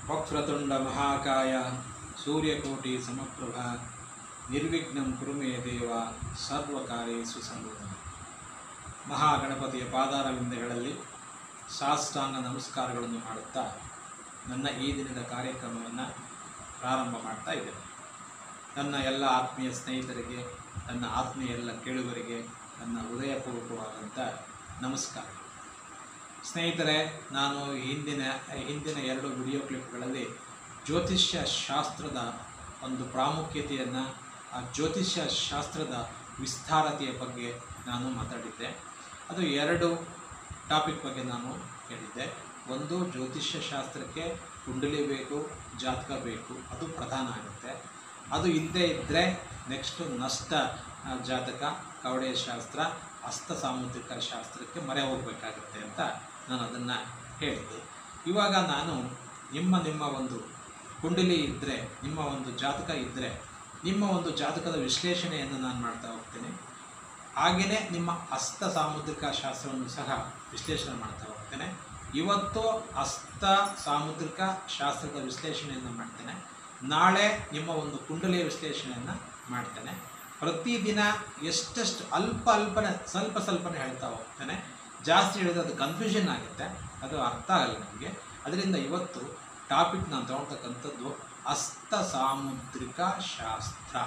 ವಕ್ರತುಂಡ ಮಹಾಕಾಯ ಸೂರ್ಯಕೋಟಿ ಸಮಪ್ರಭ ನಿರ್ವಿಘ್ನಂ ಕುರುಮೇ ದೇವ ಸರ್ವಕಾರ್ಯೇಸು ಸಂಬೋಧನ ಮಹಾಗಣಪತಿಯ ಪಾದಾರವಿಂದಗಳಲ್ಲಿ ಸಾಷ್ಟಾಂಗ ನಮಸ್ಕಾರಗಳನ್ನು ಮಾಡುತ್ತಾ ನನ್ನ ಈ ದಿನದ ಕಾರ್ಯಕ್ರಮವನ್ನು ಪ್ರಾರಂಭ ಮಾಡ್ತಾ ಇದ್ದೇನೆ ನನ್ನ ಎಲ್ಲ ಆತ್ಮೀಯ ಸ್ನೇಹಿತರಿಗೆ ನನ್ನ ಆತ್ಮೀಯ ಎಲ್ಲ ಕೇಳುಗರಿಗೆ ನನ್ನ ಹೃದಯಪೂರ್ವಕವಾದಂಥ ನಮಸ್ಕಾರ ಸ್ನೇಹಿತರೆ ನಾನು ಹಿಂದಿನ ಹಿಂದಿನ ಎರಡು ವಿಡಿಯೋ ಕ್ಲಿಪ್ಗಳಲ್ಲಿ ಜ್ಯೋತಿಷ್ಯ ಶಾಸ್ತ್ರದ ಒಂದು ಪ್ರಾಮುಖ್ಯತೆಯನ್ನು ಆ ಜ್ಯೋತಿಷ್ಯ ಶಾಸ್ತ್ರದ ವಿಸ್ತಾರತೆಯ ಬಗ್ಗೆ ನಾನು ಮಾತಾಡಿದ್ದೆ ಅದು ಎರಡು ಟಾಪಿಕ್ ಬಗ್ಗೆ ನಾನು ಹೇಳಿದ್ದೆ ಒಂದು ಜ್ಯೋತಿಷ್ಯ ಶಾಸ್ತ್ರಕ್ಕೆ ಕುಂಡಲಿ ಬೇಕು ಜಾತಕ ಬೇಕು ಅದು ಪ್ರಧಾನ ಆಗುತ್ತೆ ಅದು ಇಲ್ಲದೇ ಇದ್ದರೆ ನೆಕ್ಸ್ಟು ನಷ್ಟ ಆ, ಜಾತಕ ಕವಡೆಯ ಶಾಸ್ತ್ರ ಹಸ್ತ ಸಾಮುದ್ರಿಕ ಶಾಸ್ತ್ರಕ್ಕೆ ಮೊರೆ ಹೋಗಬೇಕಾಗುತ್ತೆ ಅಂತ ನಾನು ಅದನ್ನು ಹೇಳಿದ್ದೆ ಇವಾಗ ನಾನು ನಿಮ್ಮ ನಿಮ್ಮ ಒಂದು ಕುಂಡಲಿ ಇದ್ದರೆ ನಿಮ್ಮ ಒಂದು ಜಾತಕ ಇದ್ದರೆ ನಿಮ್ಮ ಒಂದು ಜಾತಕದ ವಿಶ್ಲೇಷಣೆಯನ್ನು ನಾನು ಮಾಡ್ತಾ ಹೋಗ್ತೇನೆ ಹಾಗೆಯೇ ನಿಮ್ಮ ಹಸ್ತ ಸಾಮುದ್ರಿಕ ಶಾಸ್ತ್ರವನ್ನು ಸಹ ವಿಶ್ಲೇಷಣೆ ಮಾಡ್ತಾ ಹೋಗ್ತೇನೆ ಇವತ್ತು ಹಸ್ತ ಸಾಮುದ್ರಿಕ ಶಾಸ್ತ್ರದ ವಿಶ್ಲೇಷಣೆಯನ್ನು ಮಾಡ್ತೇನೆ ನಾಳೆ ನಿಮ್ಮ ಒಂದು ಕುಂಡಲಿಯ ವಿಶ್ಲೇಷಣೆಯನ್ನು ಮಾಡ್ತೇನೆ ಪ್ರತಿದಿನ ಎಷ್ಟೆಷ್ಟು ಅಲ್ಪ ಅಲ್ಪನೆ ಸ್ವಲ್ಪ ಸ್ವಲ್ಪನೇ ಹೇಳ್ತಾ ಹೋಗ್ತೇನೆ ಜಾಸ್ತಿ ಹೇಳಿದ್ರೆ ಅದು ಕನ್ಫ್ಯೂಷನ್ ಆಗುತ್ತೆ ಅದು ಅರ್ಥ ಆಗಲ್ಲ ನಮಗೆ ಅದರಿಂದ ಇವತ್ತು ಟಾಪಿಕ್ ನಾನು ತಗೊಳ್ತಕ್ಕಂಥದ್ದು ಹಸ್ತ ಸಾಮುದ್ರಿಕ ಶಾಸ್ತ್ರ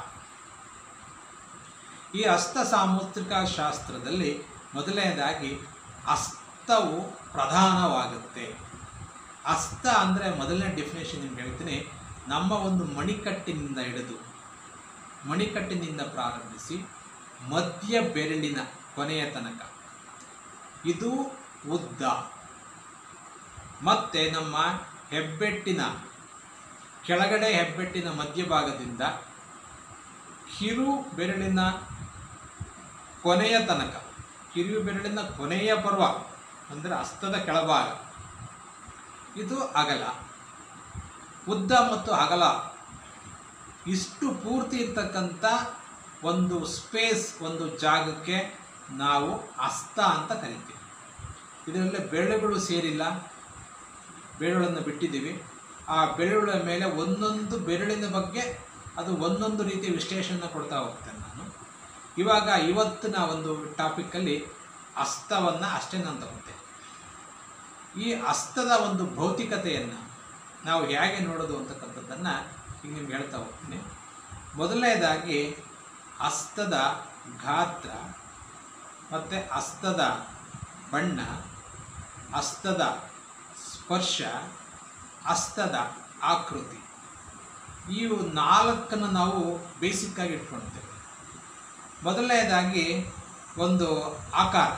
ಈ ಹಸ್ತ ಸಾಮುದ್ರಿಕ ಶಾಸ್ತ್ರದಲ್ಲಿ ಮೊದಲನೇದಾಗಿ ಹಸ್ತವು ಪ್ರಧಾನವಾಗುತ್ತೆ ಹಸ್ತ ಅಂದರೆ ಮೊದಲನೇ ಡೆಫಿನೇಷನ್ ನಿಮ್ಗೆ ಹೇಳ್ತೀನಿ ನಮ್ಮ ಒಂದು ಮಣಿಕಟ್ಟಿನಿಂದ ಹಿಡಿದು ಮಣಿಕಟ್ಟಿನಿಂದ ಪ್ರಾರಂಭಿಸಿ ಮಧ್ಯ ಬೆರಳಿನ ಕೊನೆಯ ತನಕ ಇದು ಉದ್ದ ಮತ್ತೆ ನಮ್ಮ ಹೆಬ್ಬೆಟ್ಟಿನ ಕೆಳಗಡೆ ಹೆಬ್ಬೆಟ್ಟಿನ ಮಧ್ಯಭಾಗದಿಂದ ಕಿರು ಬೆರಳಿನ ಕೊನೆಯ ತನಕ ಕಿರು ಬೆರಳಿನ ಕೊನೆಯ ಪರ್ವ ಅಂದರೆ ಹಸ್ತದ ಕೆಳಭಾಗ ಇದು ಅಗಲ ಉದ್ದ ಮತ್ತು ಅಗಲ ಇಷ್ಟು ಪೂರ್ತಿ ಇರ್ತಕ್ಕಂಥ ಒಂದು ಸ್ಪೇಸ್ ಒಂದು ಜಾಗಕ್ಕೆ ನಾವು ಹಸ್ತ ಅಂತ ಕರಿತೀವಿ ಇದರಲ್ಲಿ ಬೆರಳುಗಳು ಸೇರಿಲ್ಲ ಬೆರಳುಗಳನ್ನು ಬಿಟ್ಟಿದ್ದೀವಿ ಆ ಬೆರಳುಗಳ ಮೇಲೆ ಒಂದೊಂದು ಬೆರಳಿನ ಬಗ್ಗೆ ಅದು ಒಂದೊಂದು ರೀತಿಯ ವಿಶ್ಲೇಷಣೆ ಕೊಡ್ತಾ ಹೋಗ್ತೇನೆ ನಾನು ಇವಾಗ ಇವತ್ತಿನ ಒಂದು ಟಾಪಿಕ್ಕಲ್ಲಿ ಹಸ್ತವನ್ನು ಅಷ್ಟೇ ನಾನು ತಗೊಳ್ತೇನೆ ಈ ಹಸ್ತದ ಒಂದು ಭೌತಿಕತೆಯನ್ನು ನಾವು ಹೇಗೆ ನೋಡೋದು ಅಂತಕ್ಕಂಥದ್ದನ್ನು ಈಗ ನಿಮ್ಗೆ ಹೇಳ್ತಾ ಹೋಗ್ತೀನಿ ಮೊದಲನೇದಾಗಿ ಹಸ್ತದ ಗಾತ್ರ ಮತ್ತು ಹಸ್ತದ ಬಣ್ಣ ಹಸ್ತದ ಸ್ಪರ್ಶ ಹಸ್ತದ ಆಕೃತಿ ಇವು ನಾಲ್ಕನ್ನು ನಾವು ಬೇಸಿಕ್ಕಾಗಿ ಇಟ್ಕೊಳ್ತೇವೆ ಮೊದಲನೇದಾಗಿ ಒಂದು ಆಕಾರ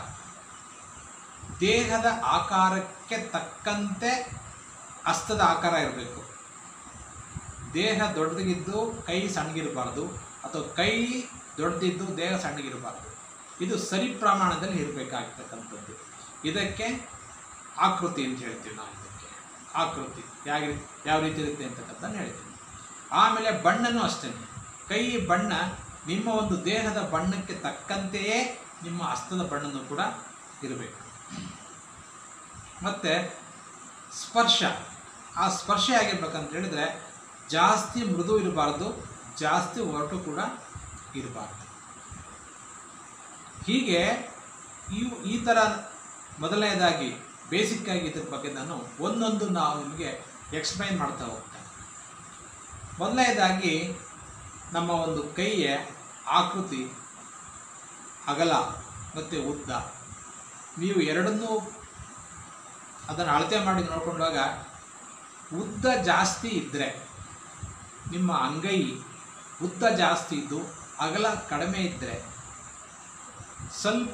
ದೇಹದ ಆಕಾರಕ್ಕೆ ತಕ್ಕಂತೆ ಹಸ್ತದ ಆಕಾರ ಇರಬೇಕು ದೇಹ ದೊಡ್ಡದಿದ್ದು ಕೈ ಸಣ್ಣಗಿರಬಾರ್ದು ಅಥವಾ ಕೈ ದೊಡ್ಡದಿದ್ದು ದೇಹ ಸಣ್ಣಗಿರಬಾರ್ದು ಇದು ಸರಿ ಪ್ರಮಾಣದಲ್ಲಿ ಇರಬೇಕಾಗಿರ್ತಕ್ಕಂಥದ್ದು ಇದಕ್ಕೆ ಆಕೃತಿ ಅಂತ ಹೇಳ್ತೀವಿ ನಾವು ಇದಕ್ಕೆ ಆಕೃತಿ ಯಾವ ರೀತಿ ಯಾವ ರೀತಿ ಇರುತ್ತೆ ಅಂತಕ್ಕಂಥದ್ದು ಹೇಳ್ತೀವಿ ಆಮೇಲೆ ಬಣ್ಣನೂ ಅಷ್ಟೇ ಕೈ ಬಣ್ಣ ನಿಮ್ಮ ಒಂದು ದೇಹದ ಬಣ್ಣಕ್ಕೆ ತಕ್ಕಂತೆಯೇ ನಿಮ್ಮ ಹಸ್ತದ ಬಣ್ಣನೂ ಕೂಡ ಇರಬೇಕು ಮತ್ತು ಸ್ಪರ್ಶ ಆ ಸ್ಪರ್ಶ ಆಗಿರ್ಬೇಕಂತ ಹೇಳಿದರೆ ಜಾಸ್ತಿ ಮೃದು ಇರಬಾರ್ದು ಜಾಸ್ತಿ ಒರಟು ಕೂಡ ಇರಬಾರ್ದು ಹೀಗೆ ಇವು ಈ ಥರ ಮೊದಲನೇದಾಗಿ ಬೇಸಿಕ್ಕಾಗಿ ಇದ್ರ ಬಗ್ಗೆ ನಾನು ಒಂದೊಂದು ನಾವು ನಿಮಗೆ ಎಕ್ಸ್ಪ್ಲೈನ್ ಮಾಡ್ತಾ ಹೋಗ್ತೇನೆ ಮೊದಲನೇದಾಗಿ ನಮ್ಮ ಒಂದು ಕೈಯ ಆಕೃತಿ ಅಗಲ ಮತ್ತು ಉದ್ದ ನೀವು ಎರಡನ್ನೂ ಅದನ್ನು ಅಳತೆ ಮಾಡಿ ನೋಡ್ಕೊಂಡಾಗ ಉದ್ದ ಜಾಸ್ತಿ ಇದ್ದರೆ ನಿಮ್ಮ ಅಂಗೈ ಉದ್ದ ಜಾಸ್ತಿ ಇದ್ದು ಅಗಲ ಕಡಿಮೆ ಇದ್ದರೆ ಸ್ವಲ್ಪ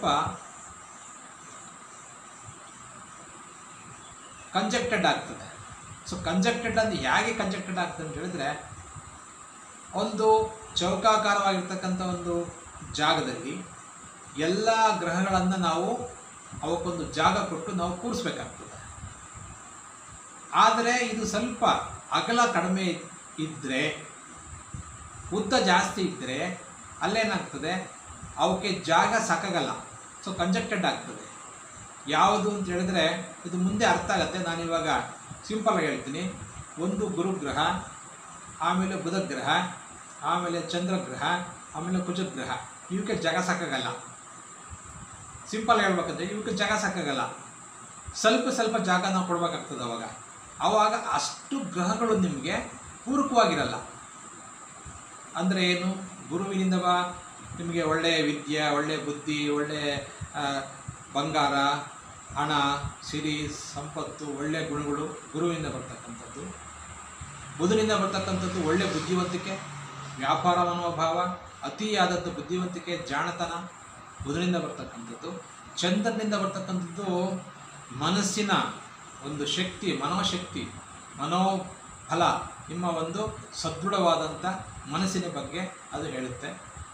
ಕಂಜಕ್ಟೆಡ್ ಆಗ್ತದೆ ಸೊ ಕಂಜಕ್ಟೆಡ್ ಅಂದರೆ ಹೇಗೆ ಕಂಜಕ್ಟೆಡ್ ಆಗ್ತದೆ ಅಂತ ಹೇಳಿದ್ರೆ ಒಂದು ಚೌಕಾಕಾರವಾಗಿರ್ತಕ್ಕಂಥ ಒಂದು ಜಾಗದಲ್ಲಿ ಎಲ್ಲ ಗ್ರಹಗಳನ್ನು ನಾವು ಅವಕ್ಕೊಂದು ಜಾಗ ಕೊಟ್ಟು ನಾವು ಕೂರಿಸ್ಬೇಕಾಗ್ತದೆ ಆದರೆ ಇದು ಸ್ವಲ್ಪ ಅಗಲ ಕಡಿಮೆ ಇದ್ದರೆ ಉದ್ದ ಜಾಸ್ತಿ ಇದ್ದರೆ ಅಲ್ಲೇನಾಗ್ತದೆ ಅವಕ್ಕೆ ಜಾಗ ಸಾಕಾಗಲ್ಲ ಸೊ ಕಂಜಕ್ಟೆಡ್ ಆಗ್ತದೆ ಯಾವುದು ಅಂತ ಹೇಳಿದ್ರೆ ಇದು ಮುಂದೆ ಅರ್ಥ ಆಗುತ್ತೆ ನಾನಿವಾಗ ಸಿಂಪಲ್ ಆಗಿ ಹೇಳ್ತೀನಿ ಒಂದು ಗುರುಗ್ರಹ ಆಮೇಲೆ ಬುಧ ಗ್ರಹ ಆಮೇಲೆ ಚಂದ್ರಗ್ರಹ ಆಮೇಲೆ ಕುಜಗ್ರಹ ಇವಕ್ಕೆ ಜಾಗ ಸಾಕಾಗಲ್ಲ ಸಿಂಪಲ್ ಹೇಳ್ಬೇಕಂದ್ರೆ ಇವಕ್ಕೆ ಜಾಗ ಸಾಕಾಗಲ್ಲ ಸ್ವಲ್ಪ ಸ್ವಲ್ಪ ಜಾಗ ನಾವು ಕೊಡ್ಬೇಕಾಗ್ತದೆ ಅವಾಗ ಆವಾಗ ಅಷ್ಟು ಗ್ರಹಗಳು ನಿಮಗೆ ಪೂರಕವಾಗಿರಲ್ಲ ಅಂದರೆ ಏನು ಗುರುವಿನಿಂದ ಬಾ ನಿಮಗೆ ಒಳ್ಳೆಯ ವಿದ್ಯೆ ಒಳ್ಳೆಯ ಬುದ್ಧಿ ಒಳ್ಳೆಯ ಆ, ಬಂಗಾರ ಹಣ ಸಿರಿ ಸಂಪತ್ತು ಒಳ್ಳೆಯ ಗುಣಗಳು ಗುರುವಿನಿಂದ ಬರ್ತಕ್ಕಂಥದ್ದು ಬುಧನಿಂದ ಬರ್ತಕ್ಕಂಥದ್ದು ಒಳ್ಳೆಯ ಬುದ್ಧಿವಂತಿಕೆ ವ್ಯಾಪಾರ ಮನೋಭಾವ ಅತಿಯಾದದ್ದು ಬುದ್ಧಿವಂತಿಕೆ ಜಾಣತನ ಬುಧನಿಂದ ಬರ್ತಕ್ಕಂಥದ್ದು ಚಂದ್ರನಿಂದ ಬರ್ತಕ್ಕಂಥದ್ದು ಮನಸ್ಸಿನ ಒಂದು ಶಕ್ತಿ ಮನೋಶಕ್ತಿ ಮನೋಫಲ ನಿಮ್ಮ ಒಂದು ಸದೃಢವಾದಂಥ ಮನಸ್ಸಿನ ಬಗ್ಗೆ ಅದು ಹೇಳುತ್ತೆ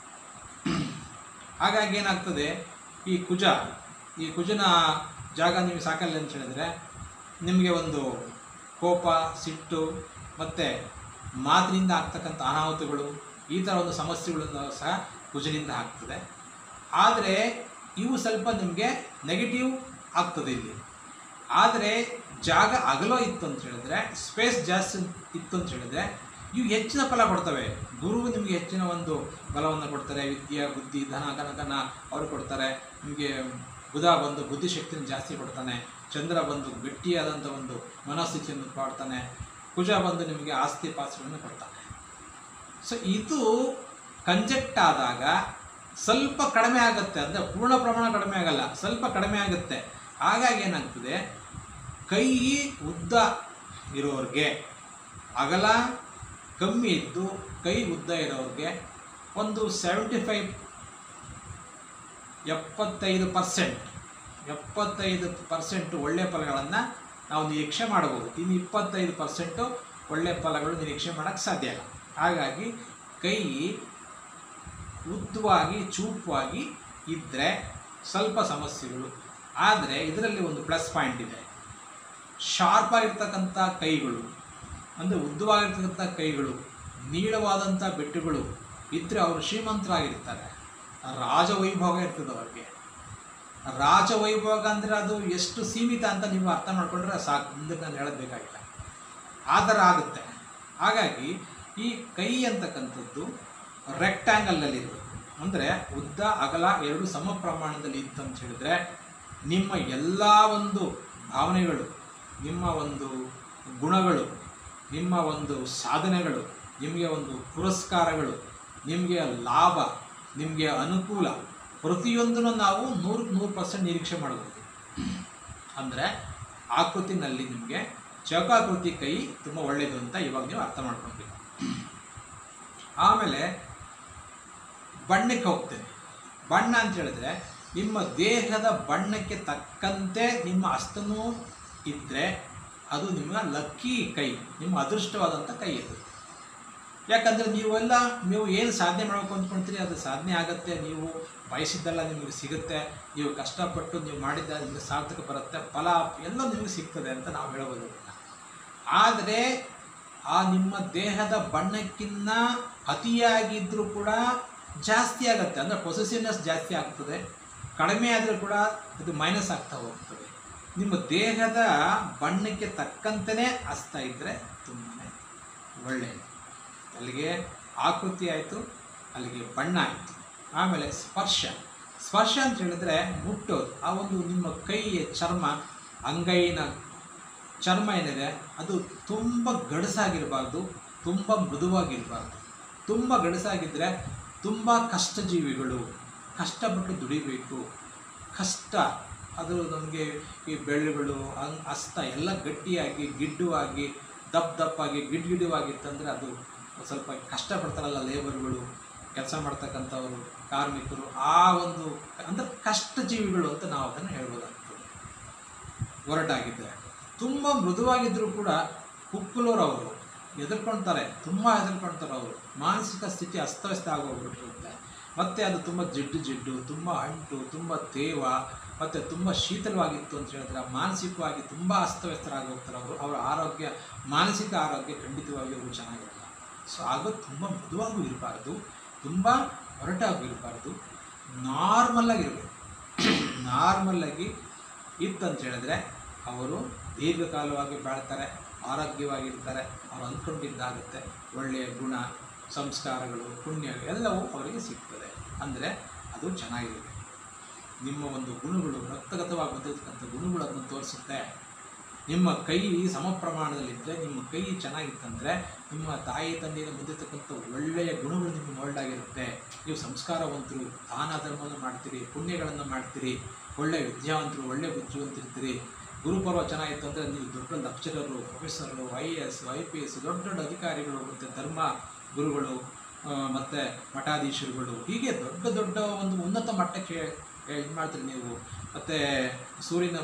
ಹಾಗಾಗಿ ಏನಾಗ್ತದೆ ಈ ಕುಜ ಈ ಕುಜನ ಜಾಗ ನೀವು ಸಾಕಲ್ಲ ಅಂತ ಹೇಳಿದ್ರೆ ನಿಮಗೆ ಒಂದು ಕೋಪ ಸಿಟ್ಟು ಮತ್ತು ಮಾತಿನಿಂದ ಆಗ್ತಕ್ಕಂಥ ಅನಾಹುತಗಳು ಈ ಥರ ಒಂದು ಸಮಸ್ಯೆಗಳನ್ನು ಸಹ ಕುಜನಿಂದ ಆಗ್ತದೆ ಆದರೆ ಇವು ಸ್ವಲ್ಪ ನಿಮಗೆ ನೆಗೆಟಿವ್ ಆಗ್ತದೆ ಇಲ್ಲಿ ಆದರೆ ಜಾಗ ಅಗಲ ಇತ್ತು ಅಂತ ಹೇಳಿದ್ರೆ ಸ್ಪೇಸ್ ಜಾಸ್ತಿ ಇತ್ತು ಅಂತ ಹೇಳಿದ್ರೆ ಇವು ಹೆಚ್ಚಿನ ಫಲ ಕೊಡ್ತವೆ ಗುರು ನಿಮಗೆ ಹೆಚ್ಚಿನ ಒಂದು ಬಲವನ್ನು ಕೊಡ್ತಾರೆ ವಿದ್ಯೆ ಬುದ್ಧಿ ಧನ ಕನಕನ ಅವರು ಕೊಡ್ತಾರೆ ನಿಮಗೆ ಬುಧ ಬಂದು ಬುದ್ಧಿಶಕ್ತಿಯನ್ನು ಜಾಸ್ತಿ ಕೊಡ್ತಾನೆ ಚಂದ್ರ ಬಂದು ಗಟ್ಟಿಯಾದಂಥ ಒಂದು ಮನಸ್ಥಿತಿಯನ್ನು ಕೊಡ್ತಾನೆ ಕುಜ ಬಂದು ನಿಮಗೆ ಆಸ್ತಿ ಪಾಸ್ತಿಗಳನ್ನು ಕೊಡ್ತಾನೆ ಸೊ ಇದು ಕಂಜೆಕ್ಟ್ ಆದಾಗ ಸ್ವಲ್ಪ ಕಡಿಮೆ ಆಗುತ್ತೆ ಅಂದರೆ ಪೂರ್ಣ ಪ್ರಮಾಣ ಕಡಿಮೆ ಆಗಲ್ಲ ಸ್ವಲ್ಪ ಕಡಿಮೆ ಆಗುತ್ತೆ ಹಾಗಾಗಿ ಏನಾಗ್ತದೆ ಕೈ ಉದ್ದ ಇರೋರಿಗೆ ಅಗಲ ಕಮ್ಮಿ ಇದ್ದು ಕೈ ಉದ್ದ ಇರೋರಿಗೆ ಒಂದು ಸೆವೆಂಟಿ ಫೈವ್ ಎಪ್ಪತ್ತೈದು ಪರ್ಸೆಂಟ್ ಎಪ್ಪತ್ತೈದು ಪರ್ಸೆಂಟ್ ಒಳ್ಳೆಯ ಫಲಗಳನ್ನು ನಾವು ನಿರೀಕ್ಷೆ ಮಾಡಬಹುದು ಇನ್ನು ಇಪ್ಪತ್ತೈದು ಪರ್ಸೆಂಟು ಒಳ್ಳೆಯ ಫಲಗಳು ನಿರೀಕ್ಷೆ ಮಾಡೋಕ್ಕೆ ಸಾಧ್ಯ ಇಲ್ಲ ಹಾಗಾಗಿ ಕೈ ಉದ್ದವಾಗಿ ಚೂಪವಾಗಿ ಇದ್ದರೆ ಸ್ವಲ್ಪ ಸಮಸ್ಯೆಗಳು ಆದರೆ ಇದರಲ್ಲಿ ಒಂದು ಪ್ಲಸ್ ಪಾಯಿಂಟ್ ಇದೆ ಶಾರ್ಪ್ ಆಗಿರ್ತಕ್ಕಂಥ ಕೈಗಳು ಅಂದರೆ ಉದ್ದವಾಗಿರ್ತಕ್ಕಂಥ ಕೈಗಳು ನೀಳವಾದಂಥ ಬೆಟ್ಟುಗಳು ಇದ್ದರೆ ಅವರು ಶ್ರೀಮಂತರಾಗಿರ್ತಾರೆ ರಾಜವೈಭೋಗ ಇರ್ತದೆ ಅವ್ರಿಗೆ ರಾಜವೈಭೋಗ ಅಂದರೆ ಅದು ಎಷ್ಟು ಸೀಮಿತ ಅಂತ ನೀವು ಅರ್ಥ ಮಾಡ್ಕೊಂಡ್ರೆ ಸಾಕು ಮುಂದಕ್ಕೆ ನಾನು ಹೇಳಬೇಕಾಗಿಲ್ಲ ಆ ಥರ ಆಗುತ್ತೆ ಹಾಗಾಗಿ ಈ ಕೈ ಅಂತಕ್ಕಂಥದ್ದು ರೆಕ್ಟ್ಯಾಂಗಲ್ನಲ್ಲಿರಬೇಕು ಅಂದರೆ ಉದ್ದ ಅಗಲ ಎರಡು ಸಮ ಪ್ರಮಾಣದಲ್ಲಿ ಇತ್ತು ಅಂತ ಹೇಳಿದ್ರೆ ನಿಮ್ಮ ಎಲ್ಲ ಒಂದು ಭಾವನೆಗಳು ನಿಮ್ಮ ಒಂದು ಗುಣಗಳು ನಿಮ್ಮ ಒಂದು ಸಾಧನೆಗಳು ನಿಮಗೆ ಒಂದು ಪುರಸ್ಕಾರಗಳು ನಿಮಗೆ ಲಾಭ ನಿಮಗೆ ಅನುಕೂಲ ಪ್ರತಿಯೊಂದನ್ನು ನಾವು ನೂರಕ್ಕೆ ನೂರು ಪರ್ಸೆಂಟ್ ನಿರೀಕ್ಷೆ ಮಾಡಬಹುದು ಅಂದರೆ ಆಕೃತಿನಲ್ಲಿ ನಿಮಗೆ ಚೌಕಾಕೃತಿ ಕೈ ತುಂಬ ಒಳ್ಳೆಯದು ಅಂತ ಇವಾಗ ನೀವು ಅರ್ಥ ಮಾಡ್ಕೊಳ್ಬೇಕು ಆಮೇಲೆ ಬಣ್ಣಕ್ಕೆ ಹೋಗ್ತೇನೆ ಬಣ್ಣ ಅಂತ ಹೇಳಿದ್ರೆ ನಿಮ್ಮ ದೇಹದ ಬಣ್ಣಕ್ಕೆ ತಕ್ಕಂತೆ ನಿಮ್ಮ ಹಸ್ತನೂ ಇದ್ದರೆ ಅದು ನಿಮ್ಮ ಲಕ್ಕಿ ಕೈ ನಿಮ್ಮ ಅದೃಷ್ಟವಾದಂಥ ಕೈ ಅದು ಯಾಕಂದರೆ ನೀವೆಲ್ಲ ನೀವು ಏನು ಸಾಧನೆ ಮಾಡಬೇಕು ಅಂದ್ಕೊಳ್ತೀರಿ ಅದು ಸಾಧನೆ ಆಗುತ್ತೆ ನೀವು ಬಯಸಿದ್ದೆಲ್ಲ ನಿಮಗೆ ಸಿಗುತ್ತೆ ನೀವು ಕಷ್ಟಪಟ್ಟು ನೀವು ಮಾಡಿದ್ದ ನಿಮಗೆ ಸಾರ್ಥಕ ಬರುತ್ತೆ ಫಲ ಎಲ್ಲ ನಿಮಗೆ ಸಿಗ್ತದೆ ಅಂತ ನಾವು ಹೇಳ್ಬೋದು ಅದನ್ನ. ಆದರೆ ಆ ನಿಮ್ಮ ದೇಹದ ಬಣ್ಣಕ್ಕಿಂತ ಅತಿಯಾಗಿದ್ದರೂ ಕೂಡ ಜಾಸ್ತಿ ಆಗುತ್ತೆ ಅಂದರೆ ಪೊಸೆಸಿವ್ನೆಸ್ ಜಾಸ್ತಿ ಆಗ್ತದೆ ಕಡಿಮೆ ಆದರೂ ಕೂಡ ಇದು ಮೈನಸ್ ಆಗ್ತಾ ಹೋಗ್ತದೆ ನಿಮ್ಮ ದೇಹದ ಬಣ್ಣಕ್ಕೆ ತಕ್ಕಂತೆಯೇ ಹಸ್ತಾ ಇದ್ದರೆ ತುಂಬಾ ಒಳ್ಳೆಯದು ಅಲ್ಲಿಗೆ ಆಕೃತಿ ಆಯಿತು ಅಲ್ಲಿಗೆ ಬಣ್ಣ ಆಯಿತು ಆಮೇಲೆ ಸ್ಪರ್ಶ ಸ್ಪರ್ಶ ಅಂತ ಹೇಳಿದ್ರೆ ಮುಟ್ಟೋದು ಆ ಒಂದು ನಿಮ್ಮ ಕೈಯ ಚರ್ಮ ಅಂಗೈನ ಚರ್ಮ ಏನಿದೆ ಅದು ತುಂಬ ಗಡಸಾಗಿರಬಾರ್ದು ತುಂಬ ಮೃದುವಾಗಿರಬಾರ್ದು ತುಂಬ ಗಡಸಾಗಿದ್ದರೆ ತುಂಬ ಕಷ್ಟಜೀವಿಗಳು ಕಷ್ಟಪಟ್ಟು ದುಡಿಬೇಕು ಕಷ್ಟ ಅದು ನಮಗೆ ಈ ಬೆಳ್ಳುಗಳು ಅಂಗ್ ಹಸ್ತ ಎಲ್ಲ ಗಟ್ಟಿಯಾಗಿ ಗಿಡ್ಡುವಾಗಿ ದಪ್ಪ ದಪ್ಪಾಗಿ ಗಿಡ್ ಗಿಡ್ಡುವಾಗಿತ್ತಂದರೆ ಅದು ಸ್ವಲ್ಪ ಕಷ್ಟಪಡ್ತಾರಲ್ಲ ಲೇಬರ್ಗಳು ಕೆಲಸ ಮಾಡ್ತಕ್ಕಂಥವರು ಕಾರ್ಮಿಕರು ಆ ಒಂದು ಅಂದರೆ ಕಷ್ಟಜೀವಿಗಳು ಅಂತ ನಾವು ಅದನ್ನು ಹೇಳ್ಬೋದಾಗ್ತದೆ ಒರಟಾಗಿದ್ದರೆ ತುಂಬ ಮೃದುವಾಗಿದ್ದರೂ ಕೂಡ ಕುಕ್ಕಲೂರವರು ಹೆದರ್ಕೊಳ್ತಾರೆ ತುಂಬ ಹೆದರ್ಕೊಳ್ತಾರೆ ಅವರು ಮಾನಸಿಕ ಸ್ಥಿತಿ ಅಸ್ತವ್ಯಸ್ತ ಆಗೋಗ್ಬಿಟ್ಟಿರುತ್ತೆ ಮತ್ತು ಅದು ತುಂಬ ಜಿಡ್ಡು ಜಿಡ್ಡು ತುಂಬ ಅಂಟು ತುಂಬ ತೇವ ಮತ್ತು ತುಂಬ ಶೀತಲವಾಗಿತ್ತು ಅಂತ ಹೇಳಿದ್ರೆ ಮಾನಸಿಕವಾಗಿ ತುಂಬ ಅಸ್ತವ್ಯಸ್ತರಾಗೋಗ್ತಾರೆ ಅವರು ಅವರ ಆರೋಗ್ಯ ಮಾನಸಿಕ ಆರೋಗ್ಯ ಖಂಡಿತವಾಗಿ ಅವರು ಚೆನ್ನಾಗಿರಲ್ಲ ಸೊ ಆಗ ತುಂಬ ಮೃದುವಾಗೂ ಇರಬಾರ್ದು ತುಂಬ ಹೊರಟಾಗೂ ಇರಬಾರ್ದು ನಾರ್ಮಲ್ಲಾಗಿರಬೇಕು ನಾರ್ಮಲ್ಲಾಗಿ ಇತ್ತಂತ ಹೇಳಿದ್ರೆ ಅವರು ದೀರ್ಘಕಾಲವಾಗಿ ಬಾಳ್ತಾರೆ ಆರೋಗ್ಯವಾಗಿರ್ತಾರೆ ಅವ್ರು ಅಂದ್ಕೊಂಡಿದ್ದಾಗುತ್ತೆ ಒಳ್ಳೆಯ ಗುಣ ಸಂಸ್ಕಾರಗಳು ಪುಣ್ಯ ಎಲ್ಲವೂ ಅವರಿಗೆ ಸಿಗ್ತದೆ ಅಂದರೆ ಅದು ಚೆನ್ನಾಗಿರುತ್ತೆ ನಿಮ್ಮ ಒಂದು ಗುಣಗಳು ರಕ್ತಗತವಾಗಿ ಬಂದಿರತಕ್ಕಂಥ ಗುಣಗಳನ್ನು ತೋರಿಸುತ್ತೆ ನಿಮ್ಮ ಕೈ ಸಮ ಪ್ರಮಾಣದಲ್ಲಿದ್ದರೆ ನಿಮ್ಮ ಕೈ ಚೆನ್ನಾಗಿತ್ತಂದರೆ ನಿಮ್ಮ ತಾಯಿ ತಂದೆಯಿಂದ ಬಂದಿರತಕ್ಕಂಥ ಒಳ್ಳೆಯ ಗುಣಗಳು ನಿಮ್ಮ mold ಆಗಿರುತ್ತೆ ನೀವು ಸಂಸ್ಕಾರವಂತರು ದಾನ ಧರ್ಮವನ್ನು ಮಾಡ್ತೀರಿ ಪುಣ್ಯಗಳನ್ನು ಮಾಡ್ತೀರಿ ಒಳ್ಳೆಯ ವಿದ್ಯಾವಂತರು ಒಳ್ಳೆಯ ಬುದ್ಧಿವಂತರಿರ್ತೀರಿ ಗುರುಪರ್ವ ಚೆನ್ನಾಗಿತ್ತು ಅಂದರೆ ನೀವು ದೊಡ್ಡ lecturer professor I A S I P S ದೊಡ್ಡ ದೊಡ್ಡ ಅಧಿಕಾರಿಗಳು ಮತ್ತು ಧರ್ಮ ಗುರುಗಳು ಆ, ಮತ್ತು ಮಠಾಧೀಶರುಗಳು ಹೀಗೆ ದೊಡ್ಡ ದೊಡ್ಡ ಒಂದು ಉನ್ನತ ಮಟ್ಟಕ್ಕೆ ಇದು ಮಾಡ್ತೀರಿ ನೀವು ಮತ್ತು ಸೂರ್ಯನ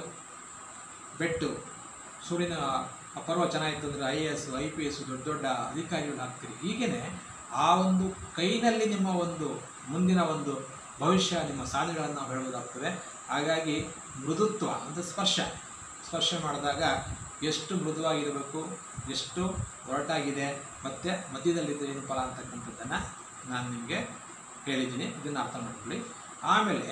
ಬೆಟ್ಟು ಸೂರ್ಯನ ಆ ಪರ್ವ ಚೆನ್ನಾಗಿತ್ತು ಅಂದರೆ I A S I P S ದೊಡ್ಡ ದೊಡ್ಡ ಅಧಿಕಾರಿಗಳು ಆಗ್ತೀರಿ ಹೀಗೇ ಆ ಒಂದು ಕೈನಲ್ಲಿ ನಿಮ್ಮ ಒಂದು ಮುಂದಿನ ಒಂದು ಭವಿಷ್ಯ ನಿಮ್ಮ ಸಾಧನೆಗಳನ್ನು ನಾವು ಹೇಳ್ಬೋದಾಗ್ತದೆ ಹಾಗಾಗಿ ಮೃದುತ್ವ ಅಂದರೆ ಸ್ಪರ್ಶ ಸ್ಪರ್ಶ ಮಾಡಿದಾಗ ಎಷ್ಟು ಮೃದುವಾಗಿರಬೇಕು ಎಷ್ಟು ಒರಟಾಗಿದೆ ಮತ್ತು ಮಧ್ಯದಲ್ಲಿದ್ದರೆ ಏನು ಫಲ ಅಂತಕ್ಕಂಥದ್ದನ್ನು ನಾನು ನಿಮಗೆ ಹೇಳಿದ್ದೀನಿ ಇದನ್ನು ಅರ್ಥ ಮಾಡ್ಕೊಳ್ಳಿ ಆಮೇಲೆ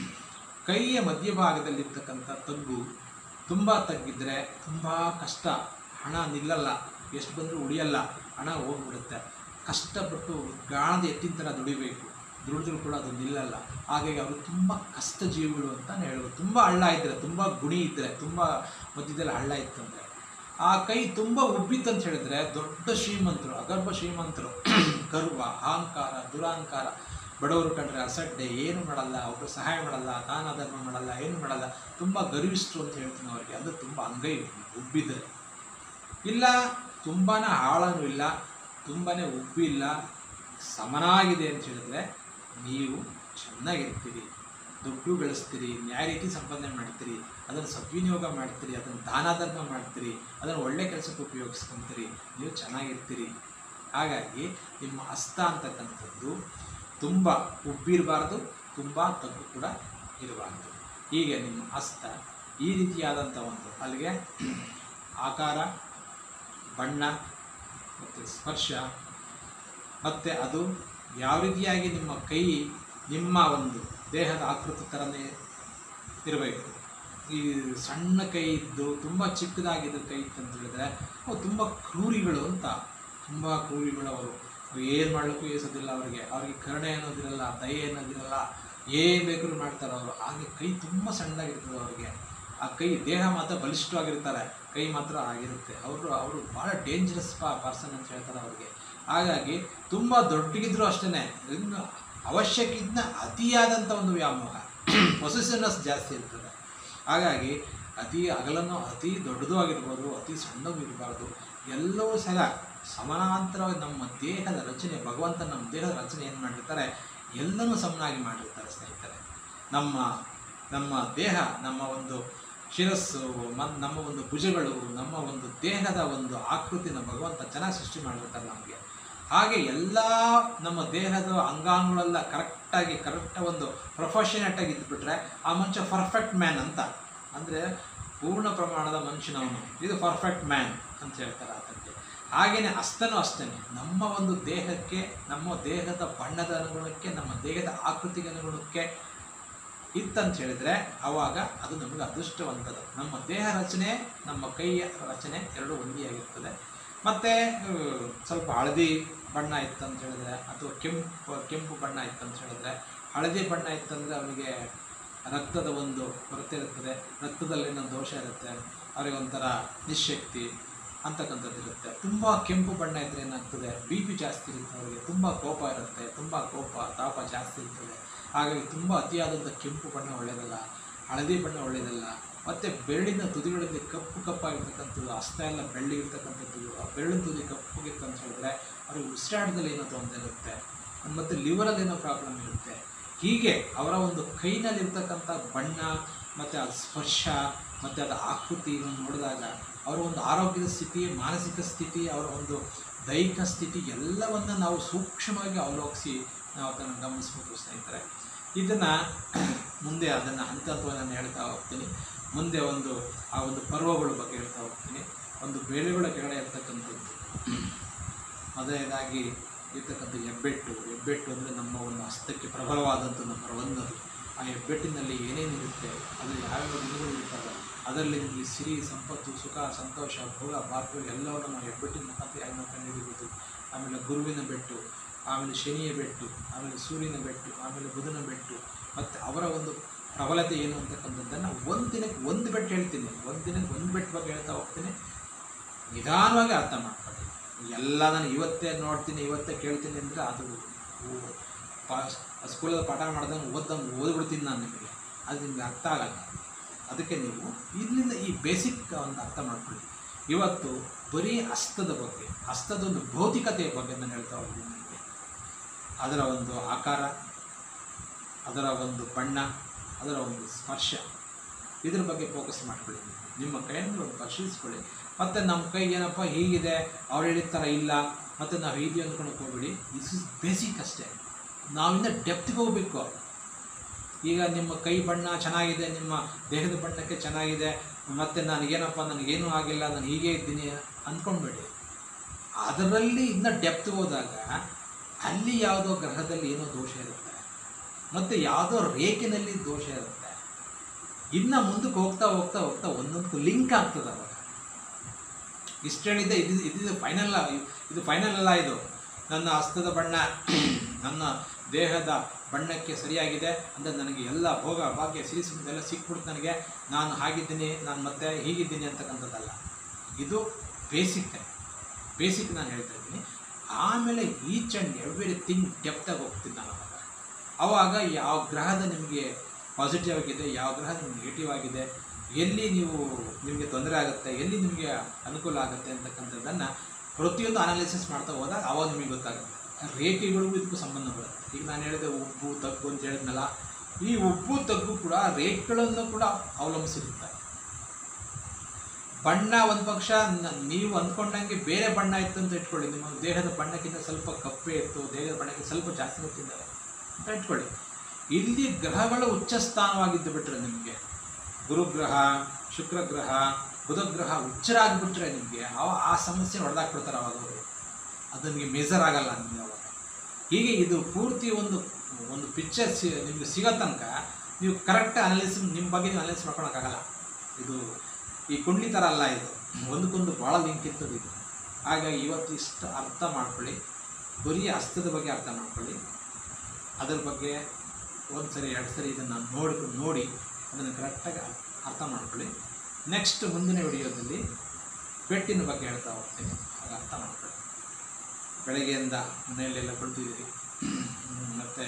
ಕೈಯ ಮಧ್ಯಭಾಗದಲ್ಲಿರ್ತಕ್ಕಂಥ ತಗ್ಗು ತುಂಬ ತಗ್ಗಿದ್ರೆ ತುಂಬ ಕಷ್ಟ ಹಣ ನಿಲ್ಲಲ್ಲ ಎಷ್ಟು ಬಂದರೂ ಉಳಿಯಲ್ಲ ಹಣ ಹೋಗ್ಬಿಡುತ್ತೆ ಕಷ್ಟಪಟ್ಟು ಗಾಣದ ಎತ್ತಿನ ಥರ ದುಡಿಬೇಕು ದುಡಿದ್ರು ಕೂಡ ಅದು ನಿಲ್ಲಲ್ಲ ಹಾಗಾಗಿ ಅವರು ತುಂಬ ಕಷ್ಟ ಜೀವಿಗಳು ಅಂತ ಹೇಳ್ಬೋದು ತುಂಬ ಹಳ್ಳ ಇದ್ದರೆ ತುಂಬ ಗುಣಿ ಇದ್ದರೆ ತುಂಬ ಮಧ್ಯದಲ್ಲಿ ಹಳ್ಳ ಇತ್ತಂದರೆ ಆ ಕೈ ತುಂಬ ಉಬ್ಬಿತ್ತು ಅಂತ ಹೇಳಿದ್ರೆ ದೊಡ್ಡ ಶ್ರೀಮಂತರು ಅಗರ್ಭ ಶ್ರೀಮಂತರು ಗರ್ವ ಅಹಂಕಾರ ದುರಹಂಕಾರ ಬಡವರು ಕಂಡ್ರೆ ಅಸಡ್ಡೆ ಏನು ಮಾಡಲ್ಲ ಒಬ್ಬರು ಸಹಾಯ ಮಾಡಲ್ಲ ದಾನ ಧರ್ಮ ಮಾಡಲ್ಲ ಏನು ಮಾಡಲ್ಲ ತುಂಬ ಗರ್ವಿಷ್ಠರು ಅಂತ ಹೇಳ್ತೀನಿ ಅವರಿಗೆ ಅದು ತುಂಬ ಅಂಗೈ ಉಬ್ಬಿದ್ರೆ ಇಲ್ಲ ತುಂಬಾ ಆಳನೂ ಇಲ್ಲ ತುಂಬಾ ಉಬ್ಬಿಲ್ಲ ಸಮನಾಗಿದೆ ಅಂತ ಹೇಳಿದ್ರೆ ನೀವು ಚೆನ್ನಾಗಿರ್ತೀರಿ ದುಡ್ಡು ಗಳಿಸ್ತೀರಿ ನ್ಯಾಯ ರೀತಿ ಸಂಪಾದನೆ ಮಾಡ್ತೀರಿ ಅದನ್ನು ಸದ್ವಿನಿಯೋಗ ಮಾಡ್ತೀರಿ ಅದನ್ನು ದಾನ ಧರ್ಮ ಮಾಡ್ತೀರಿ ಅದನ್ನು ಒಳ್ಳೆ ಕೆಲಸಕ್ಕೆ ಉಪಯೋಗಿಸ್ಕೊಂತೀರಿ ನೀವು ಚೆನ್ನಾಗಿರ್ತೀರಿ ಹಾಗಾಗಿ ನಿಮ್ಮ ಹಸ್ತ ಅಂತಕ್ಕಂಥದ್ದು ತುಂಬ ಉಬ್ಬಿರಬಾರ್ದು ತುಂಬ ತಗ್ಗು ಕೂಡ ಇರಬಾರ್ದು ಹೀಗೆ ನಿಮ್ಮ ಹಸ್ತ ಈ ರೀತಿಯಾದಂಥ ಒಂದು ಅಲ್ಲಿಗೆ ಆಕಾರ ಬಣ್ಣ ಮತ್ತು ಸ್ಪರ್ಶ ಮತ್ತು ಅದು ಯಾವ ರೀತಿಯಾಗಿ ನಿಮ್ಮ ಕೈ ನಿಮ್ಮ ಒಂದು ದೇಹದ ಆಕೃತಿ ಥರನೇ ಇರಬೇಕು ಈ ಸಣ್ಣ ಕೈ ಇದ್ದು ತುಂಬ ಚಿಕ್ಕದಾಗಿದ್ದ ಕೈ ಇತ್ತು ಅಂತ ಹೇಳಿದ್ರೆ ಅವು ತುಂಬ ಕ್ರೂರಿಗಳು ಅಂತ ತುಂಬ ಕ್ರೂರಿಗಳು ಅವರು ಏನು ಮಾಡಲಿಕ್ಕೂ ಏಸೋದಿಲ್ಲ ಅವರಿಗೆ ಅವರಿಗೆ ಕರುಣೆ ಅನ್ನೋದಿರಲ್ಲ ದಯೆ ಅನ್ನೋದಿರಲ್ಲ ಏನು ಬೇಕಾದ್ರೂ ಮಾಡ್ತಾರೆ ಅವರು ಹಾಗೆ ಕೈ ತುಂಬ ಸಣ್ಣದಾಗಿರ್ತದೆ ಅವರಿಗೆ ಆ ಕೈ ದೇಹ ಮಾತ್ರ ಬಲಿಷ್ಠವಾಗಿರ್ತಾರೆ ಕೈ ಮಾತ್ರ ಆಗಿರುತ್ತೆ ಅವರು ಅವರು ಭಾಳ ಡೇಂಜರಸ್ ಪರ್ಸನ್ ಅಂತ ಹೇಳ್ತಾರೆ ಅವ್ರಿಗೆ ಹಾಗಾಗಿ ತುಂಬ ದೊಡ್ಡಗಿದ್ರು ಅಷ್ಟೇ ಇನ್ನು ಅವಶ್ಯಕ್ಕಿಂತ ಅತಿಯಾದಂಥ ಒಂದು ವ್ಯಾಮೋಹ ಪೊಸೆಸಿವ್ನೆಸ್ ಜಾಸ್ತಿ ಇರ್ತದೆ ಹಾಗಾಗಿ ಅತಿ ಅಗಲನೂ ಅತಿ ದೊಡ್ಡದು ಆಗಿರ್ಬೋದು ಅತಿ ಸಣ್ಣದು ಇರಬಾರ್ದು ಎಲ್ಲವೂ ಸಹ ಸಮಾನಾಂತರವಾಗಿ ನಮ್ಮ ದೇಹದ ರಚನೆ ಭಗವಂತ ನಮ್ಮ ದೇಹದ ರಚನೆ ಏನು ಮಾಡಿರ್ತಾರೆ ಎಲ್ಲನೂ ಸಮನಾಗಿ ಮಾಡಿರ್ತಾರೆ ಸ್ನೇಹಿತರೆ ನಮ್ಮ ನಮ್ಮ ದೇಹ ನಮ್ಮ ಒಂದು ಶಿರಸ್ಸು ಮ- ನಮ್ಮ ಒಂದು ಭುಜಗಳು ನಮ್ಮ ಒಂದು ದೇಹದ ಒಂದು ಆಕೃತಿನ ಭಗವಂತ ಚೆನ್ನಾಗಿ ಸೃಷ್ಟಿ ಮಾಡಿರ್ತಾರೆ ನಮಗೆ ಹಾಗೆ ಎಲ್ಲ ನಮ್ಮ ದೇಹದ ಅಂಗಾಂಗಗಳೆಲ್ಲ ಕರೆಕ್ಟಾಗಿ ಕರೆಕ್ಟ್ ಒಂದು ಪ್ರೊಫೆಷನೇಟ್ ಆಗಿ ಇದ್ಬಿಟ್ರೆ ಆ ಮನುಷ್ಯ ಪರ್ಫೆಕ್ಟ್ ಮ್ಯಾನ್ ಅಂತ ಅಂದರೆ ಪೂರ್ಣ ಪ್ರಮಾಣದ ಮನುಷ್ಯನವನು ಇದು ಪರ್ಫೆಕ್ಟ್ ಮ್ಯಾನ್ ಅಂತ ಹೇಳ್ತಾರೆ ಆತನಿಗೆ ಹಾಗೆಯೇ ಅಸ್ತನೂ ಅಷ್ಟೇ ನಮ್ಮ ಒಂದು ದೇಹಕ್ಕೆ ನಮ್ಮ ದೇಹದ ಬಣ್ಣದ ಅನುಗುಣಕ್ಕೆ ನಮ್ಮ ದೇಹದ ಆಕೃತಿಗೆ ಅನುಗುಣಕ್ಕೆ ಇತ್ತಂತ ಹೇಳಿದ್ರೆ ಆವಾಗ ಅದು ನಮಗೆ ಅದೃಷ್ಟವಂತದ ನಮ್ಮ ದೇಹ ರಚನೆ ನಮ್ಮ ಕೈಯ ರಚನೆ ಎರಡು ಒಂದಿಯಾಗಿರ್ತದೆ ಮತ್ತು ಸ್ವಲ್ಪ ಹಳದಿ ಬಣ್ಣ ಇತ್ತಂತ ಹೇಳಿದ್ರೆ ಅಥವಾ ಕೆಂಪು ಕೆಂಪು ಬಣ್ಣ ಇತ್ತಂತ ಹೇಳಿದ್ರೆ ಹಳದಿ ಬಣ್ಣ ಇತ್ತಂದರೆ ಅವನಿಗೆ ರಕ್ತದ ಒಂದು ಕೊರತೆ ಇರುತ್ತದೆ ರಕ್ತದಲ್ಲಿನ ದೋಷ ಇರುತ್ತೆ ಅವರಿಗೆ ಒಂಥರ ನಿಶಕ್ತಿ ಅಂತಕ್ಕಂಥದ್ದು ಇರುತ್ತೆ ತುಂಬ ಕೆಂಪು ಬಣ್ಣ ಇದ್ದರೆ ಏನಾಗ್ತದೆ ಬಿ ಪಿ ಜಾಸ್ತಿ ಇರುತ್ತೆ ಅವರಿಗೆ ತುಂಬ ಕೋಪ ಇರುತ್ತೆ ತುಂಬ ಕೋಪ ತಾಪ ಜಾಸ್ತಿ ಇರ್ತದೆ ಹಾಗಾಗಿ ತುಂಬ ಅತಿಯಾದಂಥ ಕೆಂಪು ಬಣ್ಣ ಒಳ್ಳೆಯದಲ್ಲ ಹಳದಿ ಬಣ್ಣ ಒಳ್ಳೆಯದಲ್ಲ ಮತ್ತು ಬೆರಳಿನ ತುದಿಗಳಲ್ಲಿ ಕಪ್ಪು ಕಪ್ಪಾಗಿರ್ತಕ್ಕಂಥದ್ದು ಹಸ್ತ ಎಲ್ಲ ಬೆಳ್ಳಿಗಿರ್ತಕ್ಕಂಥದ್ದು ಆ ಬೆರಳಿನ ತುದಿ ಕಪ್ಪುಗಿತ್ತು ಅಂತ ಹೇಳಿದ್ರೆ ಅವ್ರಿಗೆ ಉಸಿರಾಟದಲ್ಲಿ ಏನೋ ತೊಂದರೆ ಇರುತ್ತೆ ಮತ್ತು ಲಿವರಲ್ಲಿ ಏನೋ ಪ್ರಾಬ್ಲಮ್ ಇರುತ್ತೆ ಹೀಗೆ ಅವರ ಒಂದು ಕೈನಲ್ಲಿರ್ತಕ್ಕಂಥ ಬಣ್ಣ ಮತ್ತು ಅದು ಸ್ಪರ್ಶ ಮತ್ತು ಅದರ ಆಕೃತಿ ಇದನ್ನು ನೋಡಿದಾಗ ಅವರ ಒಂದು ಆರೋಗ್ಯದ ಸ್ಥಿತಿ ಮಾನಸಿಕ ಸ್ಥಿತಿ ಅವರ ಒಂದು ದೈಹಿಕ ಸ್ಥಿತಿ ಎಲ್ಲವನ್ನು ನಾವು ಸೂಕ್ಷ್ಮವಾಗಿ ಅವಲೋಕಿಸಿ ನಾವು ಅದನ್ನು ಗಮನಿಸ್ಬೇಕು ಸ್ನೇಹಿತರೆ ಇದನ್ನು ಮುಂದೆ ಅದನ್ನು ಹಂತ ಹಂತವಾಗಿ ನಾನು ಹೇಳ್ತಾ ಹೋಗ್ತೀನಿ ಮುಂದೆ ಒಂದು ಆ ಒಂದು ಪರ್ವಗಳ ಬಗ್ಗೆ ಹೇಳ್ತಾ ಹೋಗ್ತೀನಿ ಒಂದು ಬೇಳೆಗಳ ಕೆಳಗಡೆ ಇರ್ತಕ್ಕಂಥದ್ದು ಮೊದಲನೇದಾಗಿ ಇರ್ತಕ್ಕಂಥ ಹೆಬ್ಬೆಟ್ಟು ಹೆಬ್ಬೆಟ್ಟು ಅಂದರೆ ನಮ್ಮ ಒಂದು ಹಸ್ತಕ್ಕೆ ಪ್ರಬಲವಾದಂಥ ನಮ್ಮ ಒಂದದು ಆ ಹೆಬ್ಬೆಟ್ಟಿನಲ್ಲಿ ಏನೇನಿರುತ್ತೆ ಅದು ಯಾವ್ಯಾವ ಗುಣಗಳು ಇರ್ತವೆ ಅದರಲ್ಲಿ ನಿಮಗೆ ಸಿರಿ ಸಂಪತ್ತು ಸುಖ ಸಂತೋಷ ಭೋಗ ಭಾಗ್ಯಗಳು ಎಲ್ಲವನ್ನು ನಾವು ಹೆಬ್ಬೆಟ್ಟಿನ ಮುಖಾಂತರ ಯಾಕೆ ನಾವು ಕಂಡುಹಿಡಿಬೋದು ಆಮೇಲೆ ಗುರುವಿನ ಬೆಟ್ಟು ಆಮೇಲೆ ಶನಿಯ ಬೆಟ್ಟು ಆಮೇಲೆ ಸೂರ್ಯನ ಬೆಟ್ಟು ಆಮೇಲೆ ಬುಧನ ಬೆಟ್ಟು ಮತ್ತು ಅವರ ಒಂದು ಪ್ರಬಲತೆ ಏನು ಅಂತಕ್ಕಂಥದ್ದನ್ನು ಒಂದು ದಿನಕ್ಕೆ ಒಂದು ಬೆಟ್ಟು ಹೇಳ್ತೀನಿ ಒಂದು ದಿನಕ್ಕೆ ಒಂದು ಬೆಟ್ಟು ಬಗ್ಗೆ ಹೇಳ್ತಾ ಹೋಗ್ತೀನಿ ನಿಧಾನವಾಗಿ ಅರ್ಥ ಮಾಡ್ಕೊಳ್ಳಿ ಎಲ್ಲ ನಾನು ಇವತ್ತೇ ನೋಡ್ತೀನಿ ಇವತ್ತೇ ಕೇಳ್ತೀನಿ ಅಂದರೆ ಅದು ಓ- ಪಾ ಸ್ಕೂಲಲ್ಲಿ ಪಾಠ ಮಾಡ್ದಂಗೆ ಓದ್ದಂಗೆ ಓದ್ಬಿಡ್ತೀನಿ ನಾನು ನಿಮಗೆ ಅದು ನಿಮಗೆ ಅರ್ಥ ಆಗಲ್ಲ ಅದಕ್ಕೆ ನೀವು ಇಲ್ಲಿಂದ ಈ ಬೇಸಿಕ್ ಒಂದು ಅರ್ಥ ಮಾಡ್ಕೊಳ್ಳಿ ಇವತ್ತು ಬರೀ ಹಸ್ತದ ಬಗ್ಗೆ ಹಸ್ತದ ಒಂದು ಭೌತಿಕತೆಯ ಬಗ್ಗೆ ನಾನು ಹೇಳ್ತಾ ಹೋಗ್ತೀನಿ ನಿಮಗೆ ಅದರ ಒಂದು ಆಕಾರ ಅದರ ಒಂದು ಬಣ್ಣ ಅದರ ಒಂದು ಸ್ಪರ್ಶ ಇದ್ರ ಬಗ್ಗೆ ಫೋಕಸ್ ಮಾಡ್ಕೊಳ್ಳಿ ನಿಮ್ಮ ಕೈಯನ್ನು ಒಂದು ಪರಿಶೀಲಿಸ್ಕೊಳ್ಳಿ ಮತ್ತು ನಮ್ಮ ಕೈ ಏನಪ್ಪ ಹೀಗಿದೆ ಅವ್ರು ಹೇಳಿದ ಥರ ಇಲ್ಲ ಮತ್ತು ನಾವು ಹೀಗೆ ಅಂದ್ಕೊಳಕ್ಕೆ ಹೋಗ್ಬೇಡಿ ದಿಸ್ ಇಸ್ ಬೇಸಿಕ್ ಅಷ್ಟೇ ನಾವಿಂದ ಡೆಪ್ತ್ಗೆ ಹೋಗಬೇಕು ಈಗ ನಿಮ್ಮ ಕೈ ಬಣ್ಣ ಚೆನ್ನಾಗಿದೆ ನಿಮ್ಮ ದೇಹದ ಬಣ್ಣಕ್ಕೆ ಚೆನ್ನಾಗಿದೆ ಮತ್ತು ನನಗೇನಪ್ಪ ನನಗೇನೂ ಆಗಿಲ್ಲ ನಾನು ಹೀಗೆ ಇದ್ದೀನಿ ಅಂದ್ಕೊಳ್ಬೇಡಿ ಅದರಲ್ಲಿ ಇನ್ನು ಡೆಪ್ತ್ ಹೋದಾಗ ಅಲ್ಲಿ ಯಾವುದೋ ಗ್ರಹದಲ್ಲಿ ಏನೋ ದೋಷ ಇರುತ್ತೆ ಮತ್ತು ಯಾವುದೋ ರೇಖಿನಲ್ಲಿ ದೋಷ ಇರುತ್ತೆ ಇನ್ನು ಮುಂದಕ್ಕೆ ಹೋಗ್ತಾ ಹೋಗ್ತಾ ಹೋಗ್ತಾ ಒಂದೊಂದಕ್ಕೂ ಲಿಂಕ್ ಆಗ್ತದೆ ಅವಾಗ ಇಷ್ಟು ಹೇಳಿದ್ದೆ ಇದು ಇದು ಫೈನಲ್ ಇದು ಫೈನಲ್ ಅಲ್ಲ ಇದು ನನ್ನ ಹಸ್ತದ ಬಣ್ಣ ನನ್ನ ದೇಹದ ಬಣ್ಣಕ್ಕೆ ಸರಿಯಾಗಿದೆ ಅಂದರೆ ನನಗೆ ಎಲ್ಲ ಭೋಗ ಭಾಗ್ಯ ಸಿರಿ ಎಲ್ಲ ಸಿಕ್ಬಿಡ್ತು ನನಗೆ ನಾನು ಹಾಗಿದ್ದೀನಿ ನಾನು ಮತ್ತೆ ಹೀಗಿದ್ದೀನಿ ಅಂತಕ್ಕಂಥದ್ದಲ್ಲ ಇದು ಬೇಸಿಕ್ ಬೇಸಿಕ್ ನಾನು ಹೇಳ್ತಾ ಇದ್ದೀನಿ ಆಮೇಲೆ ಈಚ್ ಆ್ಯಂಡ್ ಎವ್ರಿ ಥಿಂಗ್ ಡೆಪ್ತಾಗಿ ಹೋಗ್ತೀನಿ ನಾನು ಅವಾಗ ಆವಾಗ ಯಾವ ಗ್ರಹದ ನಿಮಗೆ ಪಾಸಿಟಿವ್ ಆಗಿದೆ ಯಾವ ಗ್ರಹ ನಿಮ್ಗೆ ನೆಗೆಟಿವ್ ಆಗಿದೆ ಎಲ್ಲಿ ನೀವು ನಿಮಗೆ ತೊಂದರೆ ಆಗುತ್ತೆ ಎಲ್ಲಿ ನಿಮಗೆ ಅನುಕೂಲ ಆಗುತ್ತೆ ಅಂತಕ್ಕಂಥದ್ದನ್ನು ಪ್ರತಿಯೊಂದು ಅನಾಲಿಸಿಸ್ ಮಾಡ್ತಾ ಹೋದಾಗ ಆವಾಗ ನಿಮಗೆ ಗೊತ್ತಾಗುತ್ತೆ ರೇಖೆಗಳಿಗೂ ಇದಕ್ಕೂ ಸಂಬಂಧ ಬರುತ್ತೆ ಈಗ ನಾನು ಹೇಳಿದೆ ಉಬ್ಬು ತಗ್ಗು ಅಂತ ಹೇಳಿದ್ನಲ್ಲ ಈ ಉಬ್ಬು ತಗ್ಗು ಕೂಡ ರೇಟ್ಗಳನ್ನು ಕೂಡ ಅವಲಂಬಿಸಿರುತ್ತೆ ಬಣ್ಣ ಒಂದು ಪಕ್ಷ ನ- ನೀವು ಅಂದ್ಕೊಂಡಂಗೆ ಬೇರೆ ಬಣ್ಣ ಇತ್ತು ಅಂತ ಇಟ್ಕೊಳ್ಳಿ ನಿಮ್ಮ ದೇಹದ ಬಣ್ಣಕ್ಕಿಂತ ಸ್ವಲ್ಪ ಕಪ್ಪೆ ಇತ್ತು ದೇಹದ ಬಣ್ಣಕ್ಕೆ ಸ್ವಲ್ಪ ಜಾಸ್ತಿ ಗೊತ್ತಿದ್ದಾರೆ ಅಂತ ಇಟ್ಕೊಳ್ಳಿ ಇಲ್ಲಿ ಗ್ರಹಗಳು ಉಚ್ಚ ಸ್ಥಾನವಾಗಿದ್ದು ಬಿಟ್ರೆ ನಿಮಗೆ ಗುರುಗ್ರಹ ಶುಕ್ರಗ್ರಹ ಬುಧಗ್ರಹ ಉಚ್ಚರಾಗಿಬಿಟ್ರೆ ನಿಮಗೆ ಅವ ಆ ಸಮಸ್ಯೆ ಹೊಡೆದಾಕ್ಬಿಡ್ತಾರೆ ಅವಾಗ ಅವರು ಅದು ನಿಮಗೆ ಮೇಜರ್ ಆಗಲ್ಲ ನಿಮಗೆ ಅವಾಗ ಹೀಗೆ ಇದು ಪೂರ್ತಿ ಒಂದು ಒಂದು ಪಿಕ್ಚರ್ ಸಿ ನಿಮಗೆ ಸಿಗೋ ತನಕ ನೀವು ಕರೆಕ್ಟ್ ಅನಾಲಿಸ್ ನಿಮ್ಮ ಬಗ್ಗೆ ನೀವು ಅನಾಲಿಸ್ ಮಾಡ್ಕೊಳಕ್ಕಾಗಲ್ಲ ಇದು ಈ ಕುಂಡ್ಲಿ ಥರ ಅಲ್ಲ ಇದು ಒಂದಕ್ಕೊಂದು ಭಾಳ ಲಿಂಕ್ ಇರ್ತದೆ ಇದು ಹಾಗಾಗಿ ಇವತ್ತು ಇಷ್ಟು ಅರ್ಥ ಮಾಡ್ಕೊಳ್ಳಿ ಬರೀ ಹಸ್ತದ ಬಗ್ಗೆ ಅರ್ಥ ಮಾಡ್ಕೊಳ್ಳಿ ಅದ್ರ ಬಗ್ಗೆ ಒಂದು ಸರಿ ಎರಡು ಸರಿ ಇದನ್ನು ನೋಡ್ಕೊಂಡು ನೋಡಿ ಅದನ್ನು ಕರೆಕ್ಟಾಗಿ ಅರ್ಥ ಮಾಡ್ಕೊಳ್ಳಿ ನೆಕ್ಸ್ಟ್ ಮುಂದಿನ ವಿಡಿಯೋದಲ್ಲಿ ಪೆಟ್ಟಿನ ಬಗ್ಗೆ ಹೇಳ್ತಾ ಹೋಗ್ತೀನಿ ಆಗ ಅರ್ಥ ಮಾಡ್ಕೊಳ್ಳಿ ಬೆಳಗ್ಗೆಯಿಂದ ಮನೆಯಲ್ಲೆಲ್ಲ ಕುಳಿತಿದ್ದೀರಿ ಮತ್ತು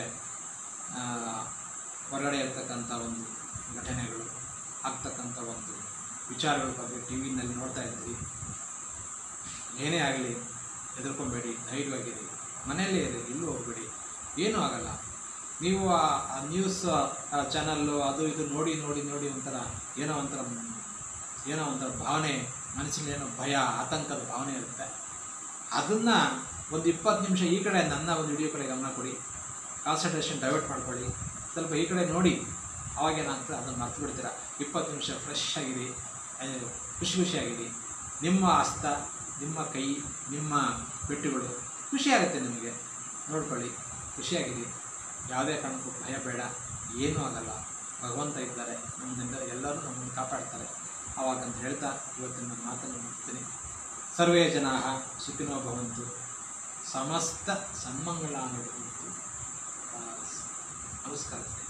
ಹೊರಗಡೆ ಇರ್ತಕ್ಕಂಥ ಒಂದು ಘಟನೆಗಳು ಆಗ್ತಕ್ಕಂಥ ಒಂದು ವಿಚಾರಗಳ ಬಗ್ಗೆ ಟಿ ವಿನಲ್ಲಿ ನೋಡ್ತಾ ಇದ್ದೀವಿ ಏನೇ ಆಗಲಿ ಹೆದರ್ಕೊಬೇಡಿ ಧೈರ್ಯವಾಗಿರಿ ಮನೆಯಲ್ಲೇ ಇರಿ ಎಲ್ಲೂ ಹೋಗಬೇಡಿ ಏನೂ ಆಗಲ್ಲ ನೀವು ಆ- ಆ ನ್ಯೂಸ್ ಚಾನಲ್ಲು ಅದು ಇದು ನೋಡಿ ನೋಡಿ ನೋಡಿ ಒಂಥರ ಏನೋ ಒಂಥರ ಏನೋ ಒಂಥರ ಭಾವನೆ ಮನಸ್ಸಿನಲ್ಲಿ ಏನೋ ಭಯ ಆತಂಕದ ಭಾವನೆ ಇರುತ್ತೆ ಅದನ್ನು ಒಂದು ಇಪ್ಪತ್ತು ನಿಮಿಷ ಈ ಕಡೆ ನನ್ನ ಒಂದು ವಿಡಿಯೋ ಕಡೆ ಗಮನ ಕೊಡಿ ಕಾನ್ಸಂಟ್ರೇಷನ್ ಡೈವರ್ಟ್ ಮಾಡ್ಕೊಳ್ಳಿ ಸ್ವಲ್ಪ ಈ ಕಡೆ ನೋಡಿ ಅವಾಗ ಏನಾಗ್ತದೆ ಅದನ್ನು ಮರ್ತು ಬಿಡ್ತೀರ ಇಪ್ಪತ್ತು ನಿಮಿಷ ಫ್ರೆಶ್ ಆಗಿರಿ ಅದು ಖುಷಿ ಖುಷಿಯಾಗಿರಿ ನಿಮ್ಮ ಹಸ್ತ ನಿಮ್ಮ ಕೈ ನಿಮ್ಮ ಬೆಟ್ಟುಗಳು ಖುಷಿಯಾಗುತ್ತೆ ನಿಮಗೆ ನೋಡ್ಕೊಳ್ಳಿ ಖುಷಿಯಾಗಿರಿ ಯಾವುದೇ ಕಾರಣಕ್ಕೂ ಭಯ ಬೇಡ ಏನೂ ಆಗಲ್ಲ ಭಗವಂತ ಇದ್ದಾರೆ ನಮ್ಮದಿಂದ ಎಲ್ಲರೂ ನಮ್ಮನ್ನು ಕಾಪಾಡ್ತಾರೆ ಆವಾಗ ಅಂತ ಹೇಳ್ತಾ ಇವತ್ತಿನ ನನ್ನ ಮಾತನ್ನು ಮುಗಿಸ್ತೀನಿ ಸರ್ವೇ ಜನಾ ಸುಖಿನೋ ಭವಂತು ಸಮಸ್ತ ಸನ್ಮಂಗಳಾನುಭವಂತು ಆ, ನಮಸ್ಕಾರ